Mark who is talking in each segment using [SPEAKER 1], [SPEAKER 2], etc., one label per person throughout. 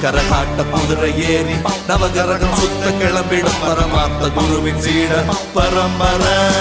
[SPEAKER 1] ಕರಕಾಟ ಕುದುರೆ ಏರಿ ನವಗರಗ ಸುತ್ತ ಕೆಳಬಿಡು ಪರಮಾರ್ಥ ಗುರುವಿನ ಸೀಡ ಪರಂಬರ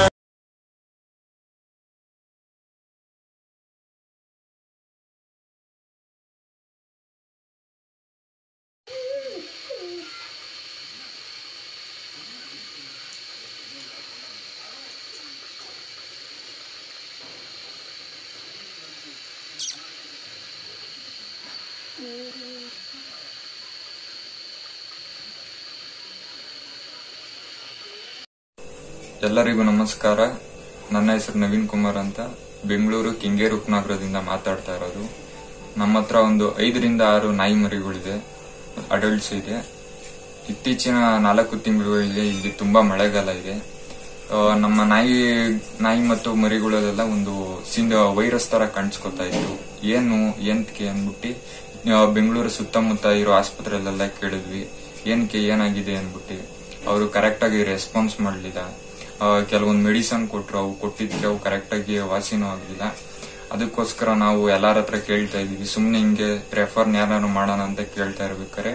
[SPEAKER 2] ಎಲ್ಲರಿಗೂ ನಮಸ್ಕಾರ ನನ್ನ ಹೆಸರು ನವೀನ್ ಕುಮಾರ್ ಅಂತ ಬೆಂಗಳೂರು ಕೆಂಗೇರು ಉಪನಗರದಿಂದ ಮಾತಾಡ್ತಾ ಇರೋದು ನಮ್ಮ ಹತ್ರ ಒಂದು ಐದರಿಂದ ಆರು ನಾಯಿ ಮರಿಗಳಿದೆ ಅಡಲ್ಟ್ಸ್ ಇದೆ ಇತ್ತೀಚಿನ ನಾಲ್ಕು ತಿಂಗಳುಗಳಿಗೆ ಇಲ್ಲಿ ತುಂಬಾ ಮಳೆಗಾಲ ಇದೆ ಆ, ನಮ್ಮ ನಾಯಿ ನಾಯಿ ಮತ್ತು ಮರಿಗಳಲ್ಲೆಲ್ಲ ಒಂದು ಸಿಂದ ವೈರಸ್ ತರ ಕಾಣಿಸ್ಕೊತಾ ಇತ್ತು ಏನು ಎಂತಕ್ಕೆ ಅಂದ್ಬಿಟ್ಟು ಆ, ಬೆಂಗಳೂರು ಸುತ್ತಮುತ್ತ ಇರೋ ಆಸ್ಪತ್ರೆಯಲ್ಲೆಲ್ಲ ಕೇಳಿದ್ವಿ ಏನಕ್ಕೆ ಏನಾಗಿದೆ ಅಂದ್ಬಿಟ್ಟು ಅವರು ಕರೆಕ್ಟ್ ಆಗಿ ರೆಸ್ಪಾನ್ಸ್ ಮಾಡಲಿಲ್ಲ ಕೆಲವೊಂದು ಮೆಡಿಸನ್ ಕೊಟ್ರು ಅವು ಕೊಟ್ಟಿದ್ದಕ್ಕೆ ಅವು ಕರೆಕ್ಟ್ ಆಗಿ ವಾಸಿನೂ ಆಗಲಿಲ್ಲ ಅದಕ್ಕೋಸ್ಕರ ನಾವು ಎಲ್ಲಾರ ಹತ್ರ ಕೇಳ್ತಾ ಇದೀವಿ ಸುಮ್ನೆ ಹಿಂಗೆ ರೆಫರ್ ಯಾರು ಮಾಡೋಣ ಅಂತ ಕೇಳ್ತಾ ಇರ್ಬೇಕಾರೆ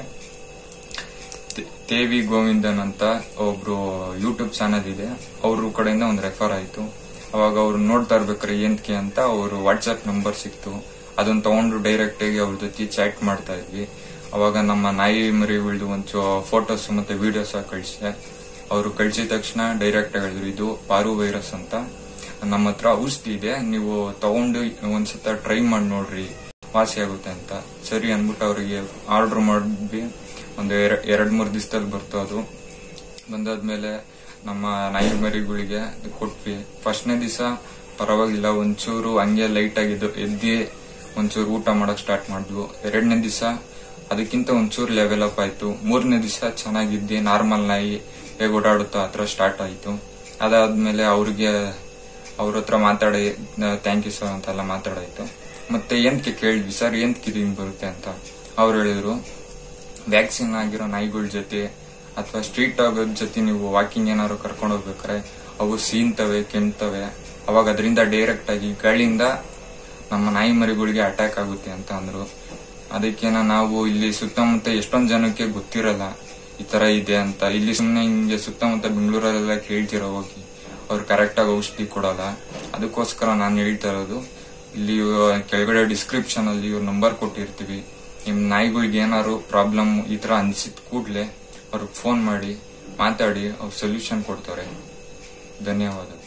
[SPEAKER 2] ತೆ- ತೇವಿ ಗೋವಿಂದನ್ ಅಂತ ಒಬ್ರು ಯೂಟ್ಯೂಬ್ ಚಾನಲ್ ಇದೆ ಅವ್ರ ಕಡೆಯಿಂದ ಒಂದು ರೆಫರ್ ಆಯ್ತು ಅವಾಗ ಅವ್ರು ನೋಡ್ತಾ ಇರ್ಬೇಕಾರೆ ಏನ್ಕೆ ಅಂತ ಅವರು ವಾಟ್ಸ್ಆಪ್ ನಂಬರ್ ಸಿಕ್ತು ಅದನ್ನ ತಗೊಂಡು ಡೈರೆಕ್ಟ್ ಆಗಿ ಅವ್ರ ಜೊತೆ ಚಾಟ್ ಮಾಡ್ತಾ ಇದ್ವಿ ಅವಾಗ ನಮ್ಮ ನಾಯಿ ಮರಿಗಳದು ಒಂದು ಫೋಟೋಸ್ ಮತ್ತೆ ವಿಡಿಯೋಸ್ ಕಳಿಸಿದೆ ಅವರು ಕಳಿಸಿದ ತಕ್ಷಣ ಡೈರೆಕ್ಟ್ ಆಗಿ ಹೇಳಿದ್ರು ಇದು ಪಾರು ವೈರಸ್ ಅಂತ ನಮ್ಮ ಹತ್ರ ಔಷಧಿ ಇದೆ ನೀವು ತಗೊಂಡು ಒಂದ್ಸತ ಟ್ರೈ ಮಾಡಿ ನೋಡ್ರಿ ವಾಸಿ ಆಗುತ್ತೆ ಅಂತ ಸರಿ ಅಂದ್ಬಿಟ್ಟು ಅವರಿಗೆ ಆರ್ಡರ್ ಮಾಡಿದ್ವಿ ಒಂದು ಎರ- ಎರಡ್ ಮೂರ್ ದಿವಸದಲ್ಲಿ ಬರ್ತು ಅದು ಬಂದಾದ್ಮೇಲೆ ನಮ್ಮ ನಾಯಿ ಮರಿಗಳಿಗೆ ಕೊಟ್ವಿ ಫಸ್ಟ್ನೇ ದಿವಸ ಪರವಾಗಿಲ್ಲ ಒಂಚೂರು ಹಂಗೆ ಲೈಟ್ ಆಗಿದ್ದು ಎದ್ದಿ ಒಂಚೂರು ಊಟ ಮಾಡಕ್ ಸ್ಟಾರ್ಟ್ ಮಾಡಿದ್ವು ಎರಡನೇ ದಿವಸ ಅದಕ್ಕಿಂತ ಒಂಚೂರು ಲೆವೆಲ್ ಅಪ್ ಆಯ್ತು ಮೂರನೇ ದಿವಸ ಚೆನ್ನಾಗಿದ್ದಿ ನಾರ್ಮಲ್ ನಾಯಿ ಹೇಗೆ ಓಡಾಡುತ್ತೋ ಹತ್ರ ಸ್ಟಾರ್ಟ್ ಆಯ್ತು ಅದಾದ್ಮೇಲೆ ಅವ್ರಿಗೆ ಅವ್ರ ಹತ್ರ ಮಾತಾಡಿ ಥ್ಯಾಂಕ್ ಯು ಸರ್ ಅಂತೆಲ್ಲ ಮಾತಾಡಾಯ್ತು ಮತ್ತೆ ಎಂತಕ್ಕೆ ಕೇಳಿದ್ವಿ ಸರ್ ಎಂತಕ್ಕೆ ಇದು ಹಿಂಗ್ ಬರುತ್ತೆ ಅಂತ ಅವ್ರು ಹೇಳಿದ್ರು ವ್ಯಾಕ್ಸಿನ್ ಆಗಿರೋ ನಾಯಿಗಳ ಜೊತೆ ಅಥವಾ ಸ್ಟ್ರೀಟ್ ಡಾಗ್ ಜೊತೆ ನೀವು ವಾಕಿಂಗ್ ಏನಾದ್ರು ಕರ್ಕೊಂಡು ಹೋಗ್ಬೇಕಾರೆ ಅವು ಸೀನ್ತವೆ ಕೆಮ್ತವೆ ಅವಾಗ ಅದರಿಂದ ಡೈರೆಕ್ಟ್ ಆಗಿ ಗಾಳಿಯಿಂದ ನಮ್ಮ ನಾಯಿ ಮರಿಗಳಿಗೆ ಅಟ್ಯಾಕ್ ಆಗುತ್ತೆ ಅಂತ ಅಂದ್ರು ಅದಕ್ಕೇನ ನಾವು ಇಲ್ಲಿ ಸುತ್ತಮುತ್ತ ಎಷ್ಟೊಂದ್ ಜನಕ್ಕೆ ಗೊತ್ತಿರಲ್ಲ ಈ ತರ ಇದೆ ಅಂತ ಇಲ್ಲಿ ಸುಮ್ನೆ ಹಿಂಗೆ ಸುತ್ತಮುತ್ತ ಬೆಂಗಳೂರಲ್ಲೆಲ್ಲ ಕೇಳ್ತಿರೋ ಹೋಗಿ ಅವ್ರು ಕರೆಕ್ಟ್ ಆಗಿ ಔಷಧಿ ಕೊಡಲ್ಲ ಅದಕ್ಕೋಸ್ಕರ ನಾನು ಹೇಳ್ತಾ ಇರೋದು ಇಲ್ಲಿ ಇವ- ಕೆಳಗಡೆ ಡಿಸ್ಕ್ರಿಪ್ಷನ್ ಅಲ್ಲಿ ಇವ್ರ ನಂಬರ್ ಕೊಟ್ಟಿರ್ತೀವಿ ನಿಮ್ ನಾಯಿಗಳಿಗೆ ಏನಾದ್ರು ಪ್ರಾಬ್ಲಮ್ ಈ ತರ ಅನ್ಸಿದ್ ಕೂಡ್ಲೆ ಅವ್ರಿಗೆ ಫೋನ್ ಮಾಡಿ ಮಾತಾಡಿ ಅವ್ರು ಸೊಲ್ಯೂಷನ್ ಕೊಡ್ತಾರೆ ಧನ್ಯವಾದ